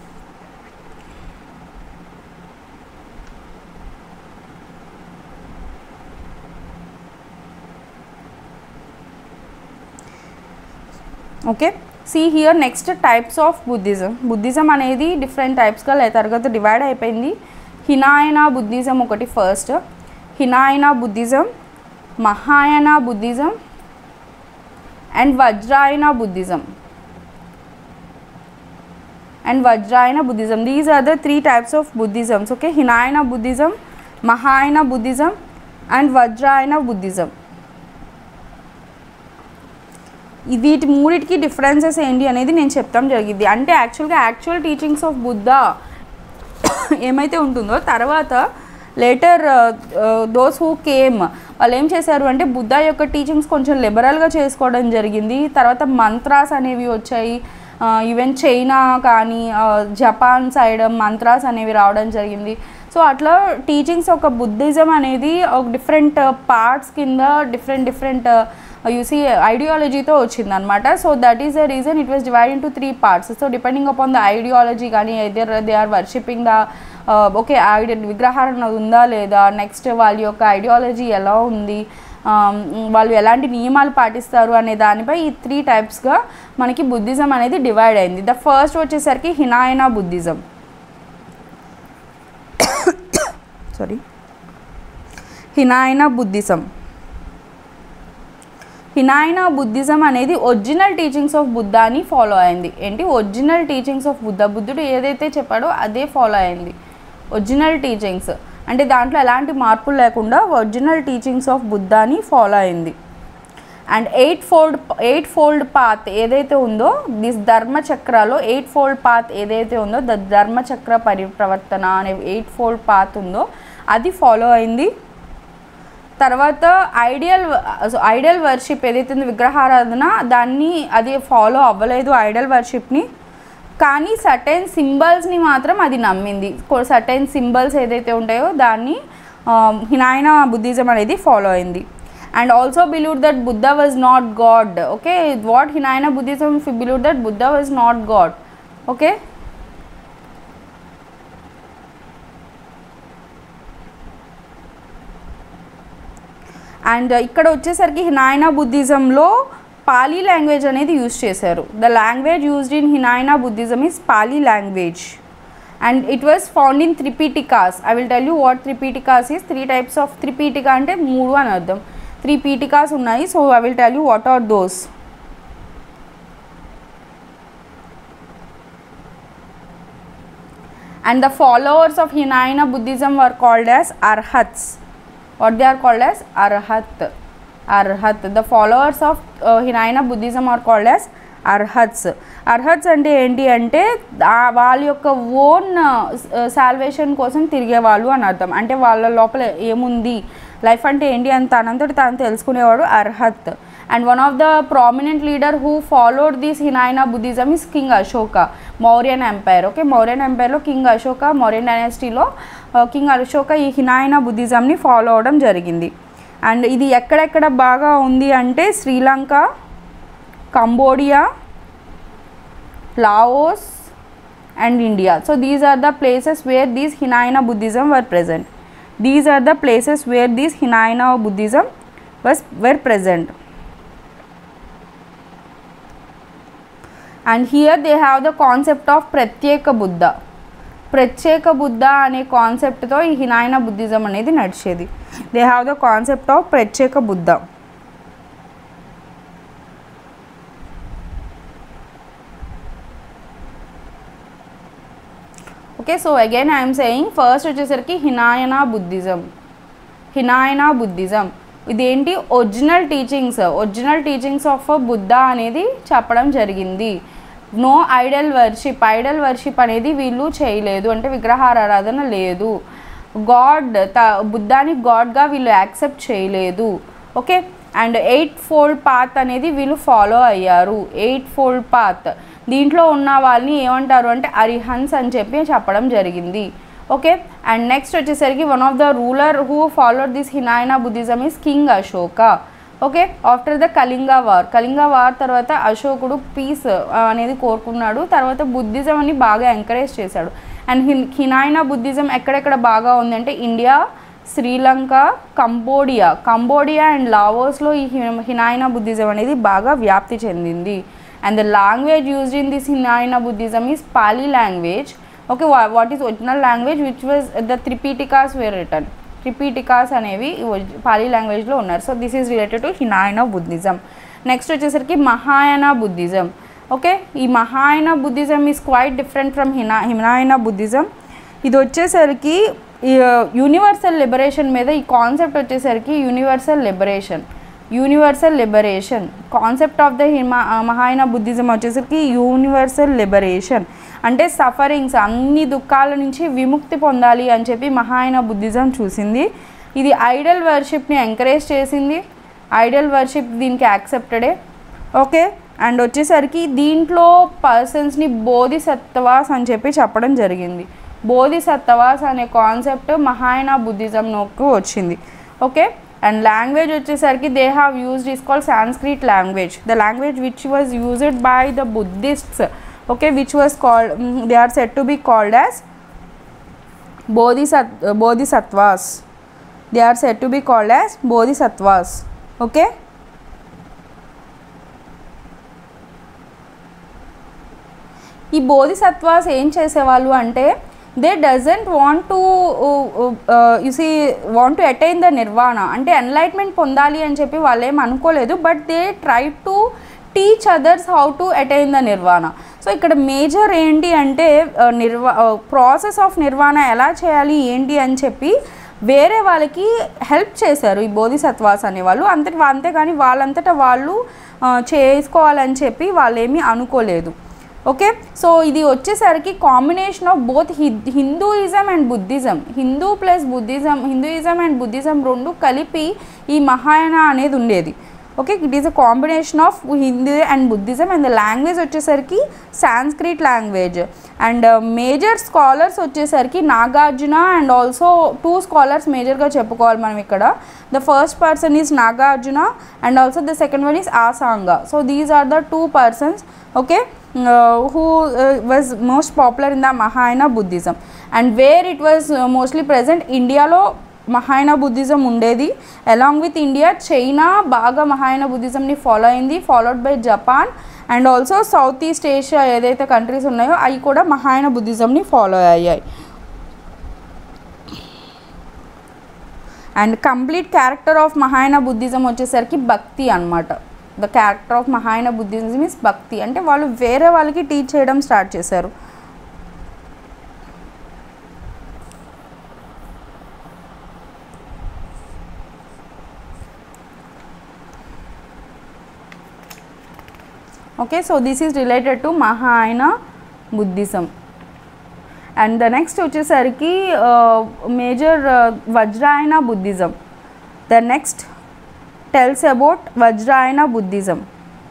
okay see here next types of Buddhism Buddhism అనేది డిఫరెంట్ టైప్స్గా లే తరగతి డివైడ్ అయిపోయింది హినాయన బుద్ధిజం ఒకటి first Hinayana Buddhism Mahayana Buddhism and Vajrayana Buddhism and Vajrayana Buddhism these are the three types of Buddhisms okay Hinayana Buddhism Mahayana Buddhism and Vajrayana Buddhism ఈ వీటి మూడిటికి డిఫరెన్సెస్ ఏంటి అనేది నేను చెప్తాం జరిగింది అంటే యాక్చువల్గా యాక్చువల్ టీచింగ్స్ ఆఫ్ బుద్ధ ఏమైతే ఉంటుందో తర్వాత లేటర్ దోస్ హూ కేమ్ వాళ్ళు ఏం చేశారు అంటే బుద్ధ యొక్క టీచింగ్స్ కొంచెం లిబరల్గా చేసుకోవడం జరిగింది తర్వాత మంత్రాస్ అనేవి వచ్చాయి ఈవెన్ చైనా కానీ ఆ, జపాన్ సైడ్ మంత్రాస్ అనేవి రావడం జరిగింది సో అట్లా టీచింగ్స్ ఒక బుద్ధిజం అనేది ఒక డిఫరెంట్ పార్ట్స్ కింద డిఫరెంట్ డిఫరెంట్ యూసీ ఐడియాలజీతో వచ్చింది అనమాట so that is the reason it was divide into three parts so depending upon the ideology కానీ either they are worshipping the okay idol విగ్రహాలను ఉందా లేదా నెక్స్ట్ వాళ్ళ యొక్క ఐడియాలజీ ఎలా ఉంది um, వాళ్ళు ఎలాంటి నియమాలు పాటిస్తారు అనే దానిపై ఈ త్రీ టైప్స్గా మనకి బుద్ధిజం అనేది డివైడ్ అయింది ద ఫస్ట్ వచ్చేసరికి Hinayana Buddhism sorry Hinayana Buddhism Hinayana Buddhism అనేది ఒరిజినల్ టీచింగ్స్ ఆఫ్ బుద్ధాని ఫాలో అయింది ఏంటి ఒరిజినల్ టీచింగ్స్ ఆఫ్ బుద్ధ బుద్ధుడు ఏదైతే చెప్పాడో అదే ఫాలో అయింది ఒరిజినల్ టీచింగ్స్ అంటే దాంట్లో ఎలాంటి మార్పులు లేకుండా ఒరిజినల్ టీచింగ్స్ ఆఫ్ బుద్ధాని ఫాలో అయింది and eightfold eight fold path ఏదైతే ఉందో దిస్ ధర్మచక్రాలో ఎయిట్ ఫోల్డ్ పాత్ ఏదైతే ఉందో ద ధర్మచక్ర పరిప్రవర్తన అనే ఎయిట్ ఫోల్డ్ పాత్ ఉందో అది ఫాలో అయింది తర్వాత ఐడియల్ ఐడల్ వర్షిప్ ఏదైతే ఉందో విగ్రహారాధన దాన్ని అది ఫాలో అవ్వలేదు ఐడల్ వర్షిప్ని కానీ సర్టెన్ సింబల్స్ని మాత్రం అది నమ్మింది సర్టెన్ సింబల్స్ ఏదైతే ఉంటాయో దాన్ని హినాయన బుద్ధిజం అనేది ఫాలో అయింది and also believe that Buddha was not god okay what Hinayana Buddhism believe that Buddha was not god okay and ఇక్కడ వచ్చేసరికి హినాయనా బుద్ధిజంలో పాలీ లాంగ్వేజ్ అనేది యూజ్ చేశారు the language used in Hinayana Buddhism is Pali language and it was found in Tripitakas I will tell you what Tripitakas is three types of Tripitaka అంటే మూడు అని అర్థం త్రీ పీటికాస్ ఉన్నాయి so I will tell you what are those and the followers of Hinayana Buddhism were called as Arhats. What they are called as Arhat. Arhat. The followers of uh, Hinayana Buddhism are called as Arhats Arhats అంటే ఏంటి అంటే ఆ- వాళ్ళ యొక్క ఓన్ సాల్వేషన్ కోసం తిరిగేవాళ్ళు అని అర్థం అంటే వాళ్ళ లోపల ఏముంది లైఫ్ అంటే ఏంటి అని తనంతటి తాను తెలుసుకునేవాడు Arhat and one of the prominent leader who followed this Hinayana Buddhism is king Ashoka Mauryan empire okay Mauryan ఎంపైర్లో కింగ్ అశోక మౌర్యన్ డైనాసిటీలో కింగ్ అశోక ఈ హినాయినా బుద్ధిజంని ఫాలో అవడం జరిగింది అండ్ ఇది ఎక్కడెక్కడ బాగా ఉంది అంటే Sri Lanka Cambodia Laos and India. So these are the places where these Hinayana Buddhism were present. These are the places where these Hinayana Buddhism was were present. And here they have the concept of Pratyeka Buddha. ప్రత్యేక బుద్ధ అనే కాన్సెప్ట్తో ఈ హినాయన బుద్ధిజం అనేది నడిచేది they have the concept of ప్రత్యేక Buddha okay so again I'm saying first వచ్చేసరికి హినాయన బుద్ధిజం హినాయన బుద్ధిజం ఇదేంటి original teachings original teachings of Buddha అనేది చెప్పడం జరిగింది no idol worship idol worship అనేది వీళ్ళు చేయలేదు అంటే విగ్రహారాధన లేదు గాడ్ త బుద్ధాని గాడ్గా వీళ్ళు యాక్సెప్ట్ చేయలేదు okay and eight fold path అనేది వీళ్ళు ఫాలో అయ్యారు ఎయిట్ ఫోల్డ్ పాత్ దీంట్లో ఉన్న వాళ్ళని ఏమంటారు అంటే అరిహన్స్ అని చెప్పి చెప్పడం జరిగింది ఓకే అండ్ నెక్స్ట్ వచ్చేసరికి one of the ruler who followed this Hinayana Buddhism is king Ashoka okay after the Kalinga war Kalinga war తర్వాత అశోకుడు పీస్ అనేది కోరుకున్నాడు తర్వాత బుద్ధిజం అని బాగా ఎంకరేజ్ చేశాడు అండ్ హిన్ హినాయనా బుద్ధిజం ఎక్కడెక్కడ బాగా ఉందంటే India Sri Lanka Cambodia Cambodia and లావోస్లో ఈ హిన- హినాయనా బుద్ధిజం అనేది బాగా వ్యాప్తి చెందింది and the language used in this Hinayana Buddhism is Pali language okay what is original language which was the Tripitakas where written Tripitakas అనేవి పాలీ లాంగ్వేజ్లో ఉన్నారు so this is related to Hinayana Buddhism next వచ్చేసరికి మహాయన బుద్ధిజం ఓకే ఈ Mahayana Buddhism is quite different from హినా హినాయన బుద్ధిజం ఇది వచ్చేసరికి యూనివర్సల్ లిబరేషన్ మీద ఈ కాన్సెప్ట్ వచ్చేసరికి universal liberation universal liberation concept of the హిమా మహాయన బుద్ధిజం వచ్చేసరికి యూనివర్సల్ లిబరేషన్ అంటే సఫరింగ్స్ అన్ని దుఃఖాల నుంచి విముక్తి పొందాలి అని చెప్పి మహాయన బుద్ధిజం చూసింది ఇది ఐడల్ వర్షిప్ని ఎంకరేజ్ చేసింది ఐడల్ వర్షిప్ దీనికి యాక్సెప్టెడే ఓకే అండ్ వచ్చేసరికి దీంట్లో పర్సన్స్ని బోధిసత్వాస్ అని చెప్పి చెప్పడం జరిగింది బోధిసత్వాస్ అనే కాన్సెప్ట్ మహాయన బుద్ధిజంలోకి వచ్చింది ఓకే అండ్ లాంగ్వేజ్ వచ్చేసరికి they have used is called Sanskrit language the language which was used by the Buddhists okay which was called they are set to be called as బోధిసత్ Bodhisattvas they are set to be called as Bodhisattvas okay ఈ బోధిసత్వాస్ ఏం చేసేవాళ్ళు అంటే they doesn't want to you see want to attain the nirvana అంటే ఎన్లైట్మెంట్ పొందాలి అని చెప్పి వాళ్ళు ఏం అనుకోలేదు but they try to teach others how to attain the nirvana so ఇక్కడ మేజర్ ఏంటి అంటే uh, నిర్వా ప్రాసెస్ ఆఫ్ నిర్వాణ ఎలా చేయాలి ఏంటి అని చెప్పి వేరే వాళ్ళకి హెల్ప్ చేశారు ఈ బోధిసత్వాస్ అనేవాళ్ళు అంతే అంతేగాని వాళ్ళంతటా వాళ్ళు ఆ, చేసుకోవాలని చెప్పి వాళ్ళేమీ అనుకోలేదు ఓకే సో ఇది వచ్చేసరికి combination of both Hinduism and Buddhism Hindu plus Buddhism Hinduism and Buddhism రెండు కలిపి ఈ మహాయాన అనేది ఉండేది okay it is a combination of Hindi and Buddhism and the language వచ్చేసరికి Sanskrit language and major scholars వచ్చేసరికి Nagarjuna and also two scholars మేజర్గా చెప్పుకోవాలి మనం ఇక్కడ the first person is Nagarjuna and also the second one is Asanga so these are the two persons okay who was most popular in the Mahayana Buddhism and where it was mostly present ఇండియాలో మహాయన బుద్ధిజం ఉండేది అలాంగ్ విత్ ఇండియా చైనా బాగా మహాయన బుద్ధిజంని ఫాలో అయింది followed by Japan and also south east Asia ఏదైతే కంట్రీస్ ఉన్నాయో అవి కూడా మహాయన బుద్ధిజంని ఫాలో అయ్యాయి and complete character of Mahayana Buddhism వచ్చేసరికి భక్తి అన్నమాట the character of Mahayana Buddhism is bhakti అంటే వాళ్ళు వేరే వాళ్ళకి టీచ్ చేయడం స్టార్ట్ చేశారు okay so this is related to mahayana buddhism and the next వచ్చేసరికి major Vajrayana Buddhism the next tells about Vajrayana Buddhism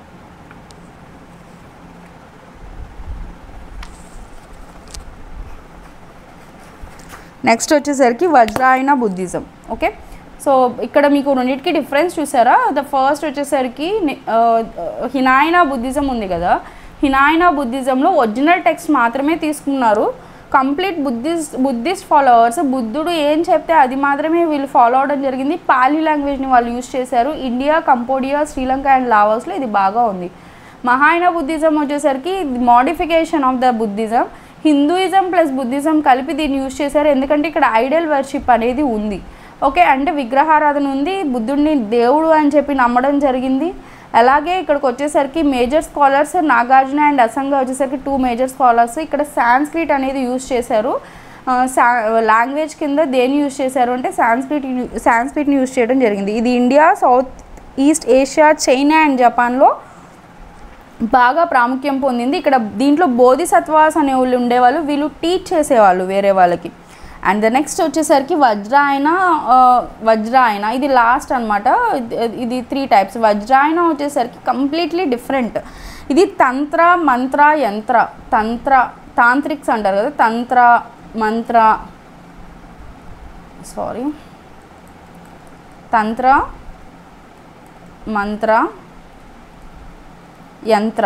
next వచ్చేసరికి వజ్రాయన బుద్ధిజం ఓకే సో ఇక్కడ మీకు రెండింటికి డిఫరెన్స్ చూసారా ద ఫస్ట్ వచ్చేసరికి ని- ఆ, హినాయన బుద్ధిజం ఉంది కదా హినాయన బుద్ధిజంలో ఒరిజినల్ టెక్స్ట్ మాత్రమే తీసుకున్నారు కంప్లీట్ బుద్ధిస్ట్ బుద్ధిస్ట్ ఫాలోవర్స్ బుద్ధుడు ఏం చెప్తే అది మాత్రమే వీళ్ళు ఫాలో అవడం జరిగింది పాలీ లాంగ్వేజ్ని వాళ్ళు యూజ్ చేశారు ఇండియా కంపోడియా శ్రీలంక అండ్ లావోస్లో ఇది బాగా ఉంది మహాయన బుద్ధిజం వచ్చేసరికి modification of the Buddhism Hinduism plus Buddhism కలిపి దీన్ని యూజ్ చేశారు ఎందుకంటే ఇక్కడ ఐడల్ వర్షిప్ అనేది ఉంది ఓకే అంటే విగ్రహారాధన ఉంది బుద్ధుడిని దేవుడు అని చెప్పి నమ్మడం జరిగింది అలాగే ఇక్కడికి వచ్చేసరికి major scholars Nagarjuna and Asanga వచ్చేసరికి టూ మేజర్ స్కాలర్స్ ఇక్కడ సాంస్క్రిట్ అనేది యూజ్ చేశారు లాంగ్వేజ్ కింద దేని యూజ్ చేశారు అంటే సాంస్క్రిట్ సాంస్క్రిట్ని యూజ్ చేయడం జరిగింది ఇది India south east Asia China and జపాన్లో బాగా ప్రాముఖ్యం పొందింది ఇక్కడ దీంట్లో బోధిసత్వాస్ అనే వాళ్ళు ఉండేవాళ్ళు వీళ్ళు టీచ్ చేసేవాళ్ళు వేరే వాళ్ళకి అండ్ ద నెక్స్ట్ వచ్చేసరికి వజ్రాయన ఆ, వజ్రాయన ఇది లాస్ట్ అనమాట ఇది త్రీ టైప్స్ వజ్రాయన వచ్చేసరికి కంప్లీట్లీ డిఫరెంట్ ఇది తంత్ర మంత్ర యంత్ర తంత్ర తాంత్రిక్స్ అంటారు కదా తంత్ర మంత్ర సారీ తంత్ర మంత్ర యంత్ర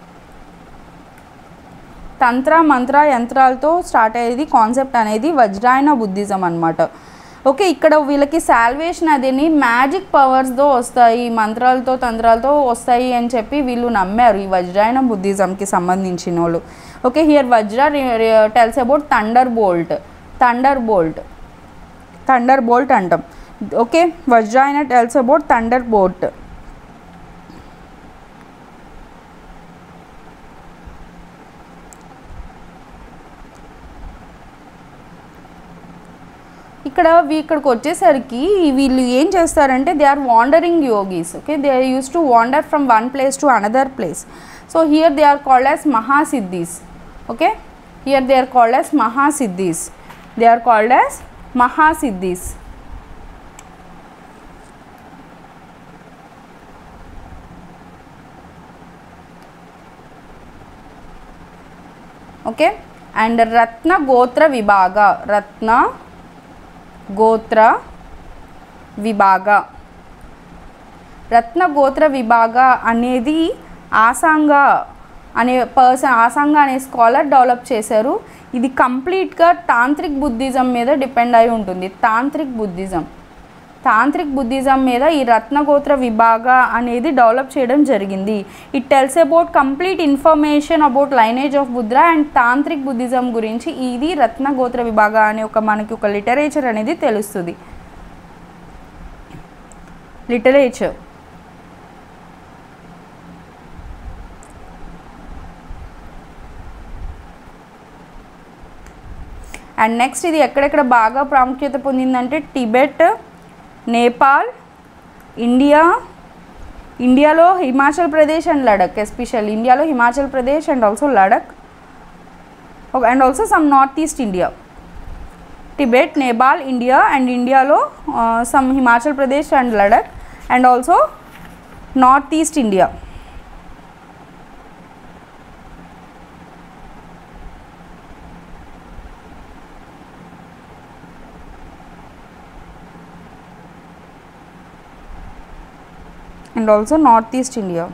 తంత్ర మంత్ర యంత్రాలతో స్టార్ట్ అయ్యేది కాన్సెప్ట్ అనేది వజ్రాయన బుద్ధిజం అనమాట ఓకే ఇక్కడ వీళ్ళకి సాల్వేషన్ అదేని మ్యాజిక్ పవర్స్తో వస్తాయి మంత్రాలతో తంత్రాలతో వస్తాయి అని చెప్పి వీళ్ళు నమ్మారు ఈ వజ్రాయన బుద్ధిజంకి సంబంధించిన వాళ్ళు okay here vajra tells about thunderbolt thunderbolt thunderbolt అంటాం okay Vajrayana tells about thunderbolt ఇక్కడ వీ- ఇక్కడికి వచ్చేసరికి వీళ్ళు ఏం చేస్తారంటే they are wandering yogis okay they are use to wander from one place to another place so here they are called as Mahasiddhis okay here they are called as Mahasiddhis they are called as Mahasiddhis okay and Ratna Gotra Vibhaga రత్న గోత్ర విభాగ రత్న గోత్ర విభాగ అనేది ఆసాంగ అనే పర్సన్ ఆసాంగ అనే స్కాలర్ డెవలప్ చేశారు ఇది కంప్లీట్గా తాంత్రిక్ బుద్ధిజం మీద డిపెండ్ అయి ఉంటుంది తాంత్రిక్ బుద్ధిజం తాంత్రిక్ బుద్ధిజం మీద ఈ రత్నగోత్ర విభాగ అనేది డెవలప్ చేయడం జరిగింది it tells about complete information about lineage of బుద్ర అండ్ తాంత్రిక్ బుద్ధిజం గురించి ఇది రత్నగోత్ర విభాగ అనే ఒక మనకి ఒక లిటరేచర్ అనేది తెలుస్తుంది లిటరేచర్ అండ్ నెక్స్ట్ ఇది ఎక్కడెక్కడ బాగా ప్రాముఖ్యత పొందిందంటే టిబెట్ నేపాల్ ఇండియా ఇండియాలో హిమాచల్ ప్రదేశ్ అండ్ లడక్ ఎస్పెషల్ ఇండియాలో Himachal Pradesh and also Ladakh and also some north east India Tibet Nepal India and ఇండియాలో some Himachal Pradesh and Ladakh and also north east India and also northeast India.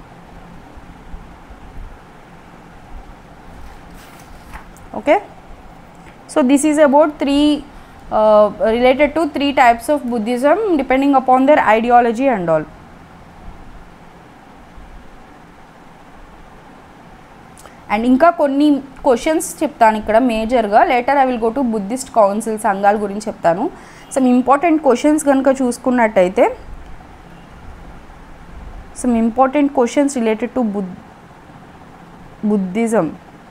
Okay, so this is about three uh, related to three types of Buddhism depending upon their ideology and all. And ఇంకా కొన్ని క్వశ్చన్స్ చెప్తాను ఇక్కడ మేజర్గా later I will go to Buddhist council సంఘాల గురించి చెప్తాను సమ్ ఇంపార్టెంట్ క్వశ్చన్స్ కనుక చూసుకున్నట్టయితే some important questions related to Bud- Buddhism.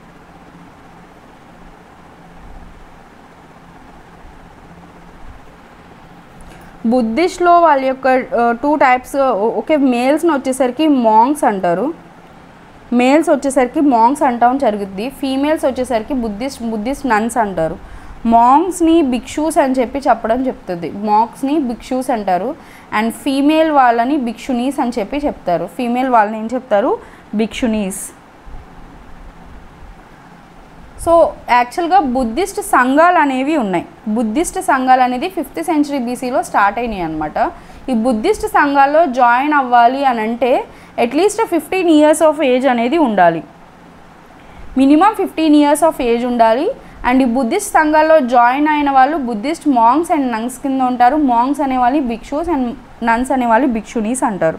బుద్ధిస్ట్లో వాళ్ళ యొక్క టూ టైప్స్ ఓకే మేల్స్ని వచ్చేసరికి మాంగ్స్ అంటారు మేల్స్ వచ్చేసరికి మాంగ్స్ అంటాం జరుగుద్ది ఫీమేల్స్ వచ్చేసరికి బుద్ధిస్ట్ బుద్ధిస్ట్ నన్స్ అంటారు మాంగ్స్ని భిక్షూస్ అని చెప్పి చెప్పడం చెప్తుంది మాంగ్స్ని భిక్షూస్ అంటారు అండ్ ఫీమేల్ వాళ్ళని భిక్షునీస్ అని చెప్పి చెప్తారు ఫీమేల్ వాళ్ళని ఏం చెప్తారు భిక్షునీస్ సో యాక్చువల్గా బుద్ధిస్ట్ సంఘాలు అనేవి ఉన్నాయి బుద్ధిస్ట్ సంఘాలు అనేది ఫిఫ్త్ సెంచరీ బీసీలో స్టార్ట్ అయినాయి అనమాట ఈ బుద్ధిస్ట్ సంఘాల్లో జాయిన్ అవ్వాలి అని అంటే at least fifteen years of age అనేది ఉండాలి minimum fifteen years of age ఉండాలి అండ్ ఈ బుద్ధిస్ట్ సంఘాల్లో జాయిన్ అయిన వాళ్ళు బుద్ధిస్ట్ మాంగ్స్ అండ్ నంగ్స్ కింద ఉంటారు మాంగ్స్ అనేవాళ్ళు భిక్షూస్ అండ్ నన్స్ అనేవాళ్ళు భిక్షునీస్ అంటారు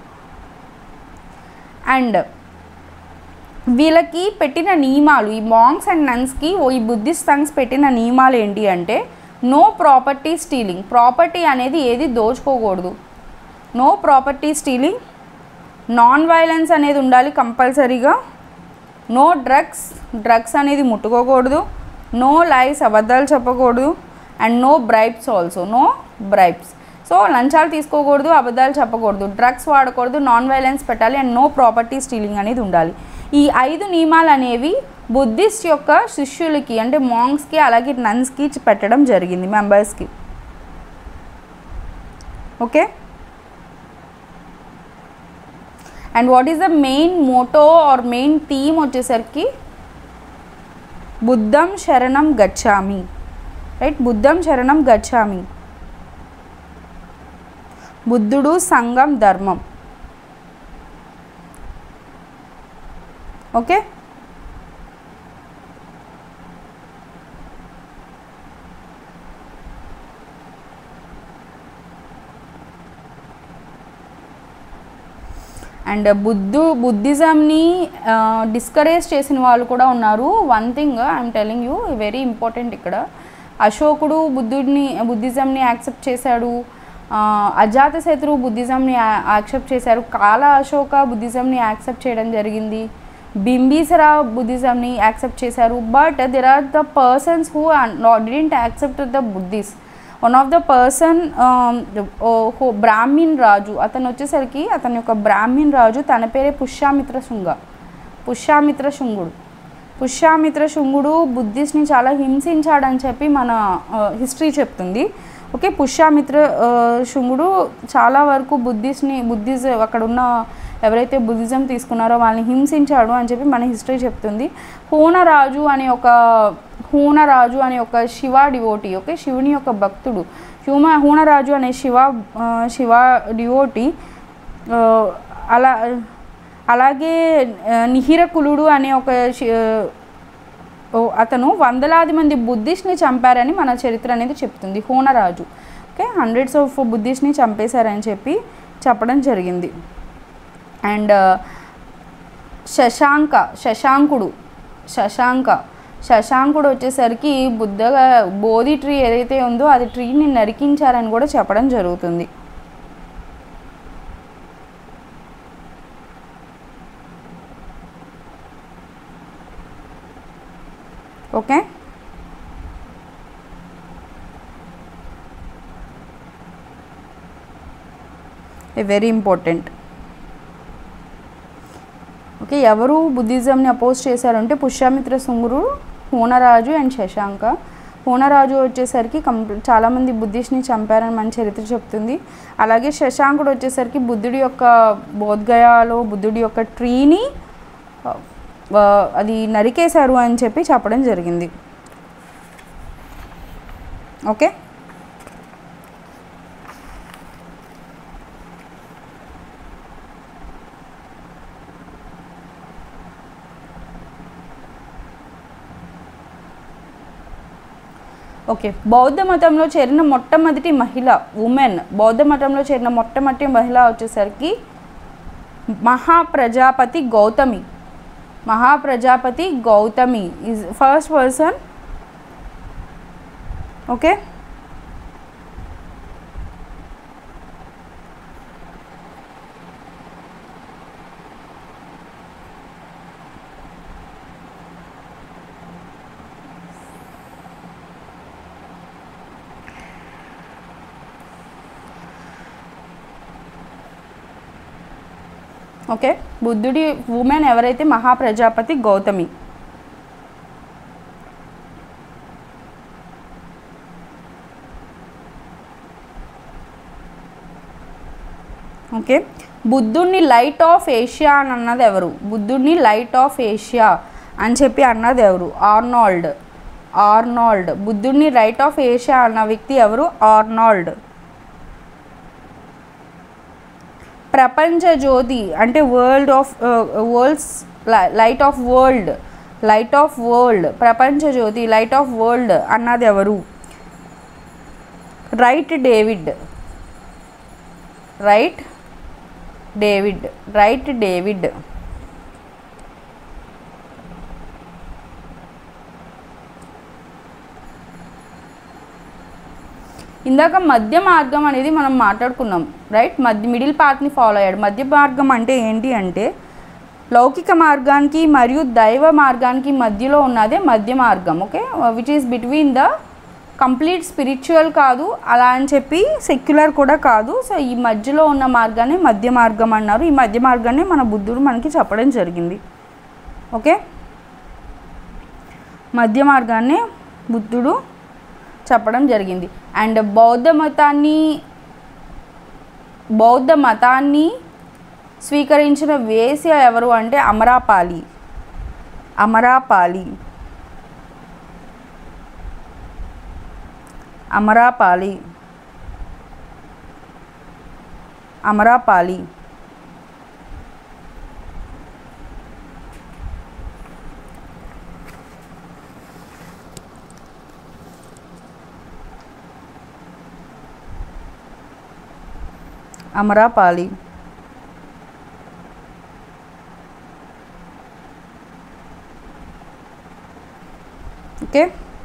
అండ్ వీళ్ళకి పెట్టిన నియమాలు ఈ మాంగ్స్ అండ్ నన్స్కి ఈ బుద్ధిస్ట్ సంఘ్స్ పెట్టిన నియమాలు ఏంటి అంటే నో ప్రాపర్టీ స్టీలింగ్ ప్రాపర్టీ అనేది ఏది దోచుకోకూడదు no property stealing non violence అనేది ఉండాలి కంపల్సరీగా నో డ్రగ్స్ డ్రగ్స్ అనేది ముట్టుకోకూడదు నో లైస్ అబద్ధాలు చెప్పకూడదు and no bribes also no bribes so లంచాలు తీసుకోకూడదు అబద్ధాలు చెప్పకూడదు డ్రగ్స్ వాడకూడదు నాన్ వైలెన్స్ పెట్టాలి అండ్ నో ప్రాపర్టీ స్టీలింగ్ అనేది ఉండాలి ఈ ఐదు నియమాలు అనేవి బుద్ధిస్ట్ యొక్క శిష్యులకి అంటే మాంగ్స్కి అలాగే నన్స్కి పెట్టడం జరిగింది మెంబర్స్కి okay and what is the main motto or main theme వచ్చేసరికి బుద్ధం శరణం గచ్చామి రైట్ బుద్ధం శరణం గచ్చామి బుద్ధుడు సంఘం ధర్మం ఓకే అండ్ బుద్ధు బుద్ధిజంని డిస్కరేజ్ చేసిన వాళ్ళు కూడా ఉన్నారు one thing I'm telling you very important ఇక్కడ అశోకుడు బుద్ధుడిని బుద్ధిజంని యాక్సెప్ట్ చేశాడు అజాతశత్రు బుద్ధిజంని యాక్సెప్ట్ చేశారు కాల అశోక బుద్ధిజంని యాక్సెప్ట్ చేయడం జరిగింది బింబీసరా బుద్ధిజంని యాక్సెప్ట్ చేశారు but there are the persons who didn't accept the Buddhist one of the person Brahmin రాజు అతను వచ్చేసరికి అతని యొక్క బ్రాహ్మిన్ రాజు తన పేరే పుష్యామిత్ర శృంగ పుష్యామిత్ర శృంగుడు పుష్యామిత్ర శృంగుడు బుద్ధిస్ట్ని చాలా హింసించాడని చెప్పి మన హిస్టరీ చెప్తుంది ఓకే పుష్యామిత్ర శృంగుడు చాలా వరకు బుద్ధిస్ట్ని బుద్ధిజ అక్కడ ఉన్న ఎవరైతే బుద్ధిజం తీసుకున్నారో వాళ్ళని హింసించాడు అని చెప్పి మన హిస్టరీ చెప్తుంది హూనరాజు అనే ఒక హూనరాజు అనే ఒక శివ డివోటి ఓకే శివుని యొక్క భక్తుడు హ్యూమ హూనరాజు అనే శివ శివ డివోటి అలా అలాగే నిహిరకులుడు అనే ఒక అతను వందలాది మంది బుద్ధిస్ట్ని చంపారని మన చరిత్ర అనేది చెప్తుంది హూనరాజు ఓకే హండ్రెడ్స్ ఆఫ్ బుద్ధిస్ట్ని చంపేశారని చెప్పి చెప్పడం జరిగింది అండ్ శశాంక శశాంకుడు శశాంక శశాంకుడు వచ్చేసరికి బుద్ధ బోధి ట్రీ ఏదైతే ఉందో అది ట్రీని నరికించారని కూడా చెప్పడం జరుగుతుంది okay a very important okay ఎవరు బుద్ధిజంని అపోజ్ చేశారంటే పుష్యమిత్ర సుంగురు హూనరాజు అండ్ శశాంక హూనరాజు వచ్చేసరికి కంప్లీ చాలామంది బుద్ధిస్ట్ని చంపారని మన చరిత్ర చెప్తుంది అలాగే శశాంకుడు వచ్చేసరికి బుద్ధుడి యొక్క బోధ్గయాలో బుద్ధుడి యొక్క ట్రీని ఆ, అది నరికేశారు అని చెప్పి చెప్పడం జరిగింది ఓకే ఓకే బౌద్ధ మతంలో చేరిన మొట్టమొదటి మహిళ ఉమెన్ బౌద్ధ మతంలో చేరిన మొట్టమొదటి మహిళ వచ్చేసరికి Mahaprajapati Gautami Mahaprajapati Gautami is first person okay okay బుద్ధుడి ఉమెన్ ఎవరైతే మహాప్రజాపతి గౌతమి ఓకే బుద్ధుడిని లైట్ ఆఫ్ ఏషియా అని అన్నది ఎవరు బుద్ధుడిని లైట్ ఆఫ్ ఏషియా అని చెప్పి అన్నది ఎవరు ఆర్నాల్డ్ ఆర్నాల్డ్ బుద్ధుడిని రైట్ ఆఫ్ ఏషియా అన్న వ్యక్తి ఎవరు ఆర్నాల్డ్ ప్రపంచ జ్యోతి అంటే world of worlds light of world light of world ప్రపంచ జ్యోతి లైట్ ఆఫ్ వరల్డ్ అన్నది ఎవరు right David right David right David ఇందాక మధ్య మార్గం అనేది మనం మాట్లాడుకున్నాం రైట్ మధ్య మిడిల్ పాత్ని ఫాలో అయ్యాడు మధ్య మార్గం అంటే ఏంటి అంటే లౌకిక మార్గానికి మరియు దైవ మార్గానికి మధ్యలో ఉన్నదే మధ్య మార్గం okay which is between the complete spiritual కాదు అలా అని చెప్పి సెక్యులర్ కూడా కాదు సో ఈ మధ్యలో ఉన్న మార్గాన్ని మధ్య మార్గం అన్నారు ఈ మధ్య మార్గాన్ని మన బుద్ధుడు మనకి చెప్పడం జరిగింది ఓకే మధ్య మార్గాన్ని బుద్ధుడు చెప్పడం జరిగింది అండ్ బౌద్ధ మతాన్ని బౌద్ధ మతాన్ని స్వీకరించిన వేశ్య ఎవరు అంటే అమరాపాలి అమరాపాలి అమరాపాలి అమరాపాలి అమరాపాలి ఓకే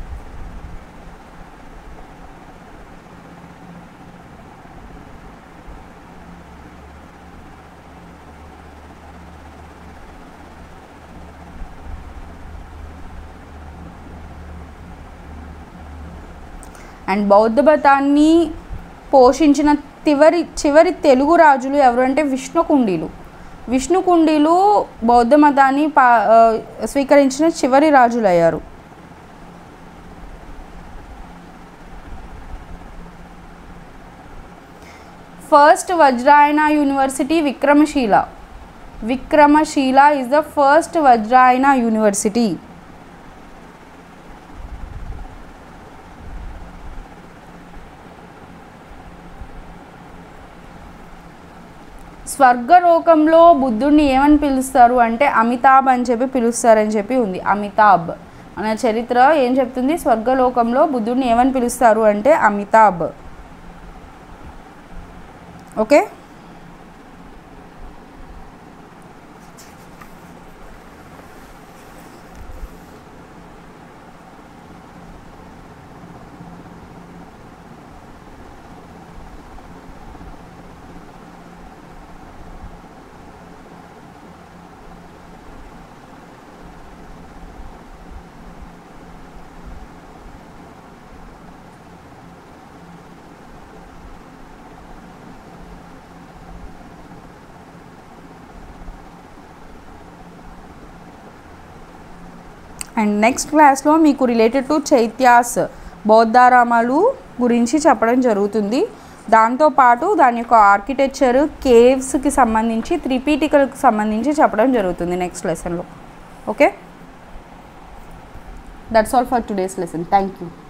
అండ్ బౌద్ధ మతాన్ని పోషించిన చివరి చివరి తెలుగు రాజులు ఎవరు అంటే విష్ణుకుండీలు విష్ణుకుండీలు బౌద్ధ మతాన్ని పా ఆ, స్వీకరించిన చివరి రాజులు అయ్యారు first Vajrayana university Vikramashila Vikramashila is the first Vajrayana university స్వర్గలోకంలో బుద్ధుడిని ఏమని పిలుస్తారు అంటే అమితాబ్ అని చెప్పి పిలుస్తారని చెప్పి ఉంది అమితాబ్ మన చరిత్ర ఏం చెప్తుంది స్వర్గలోకంలో బుద్ధుడిని ఏమని పిలుస్తారు అంటే అమితాబ్ ఓకే అండ్ నెక్స్ట్ క్లాస్లో మీకు రిలేటెడ్ టు చైత్యాస్ బౌద్ధారామాలు గురించి చెప్పడం జరుగుతుంది దాంతోపాటు దాని యొక్క ఆర్కిటెక్చర్ కేవ్స్కి సంబంధించి త్రిపీఠికలకు సంబంధించి చెప్పడం జరుగుతుంది నెక్స్ట్ లెసన్లో okay that's all for today's lesson thank you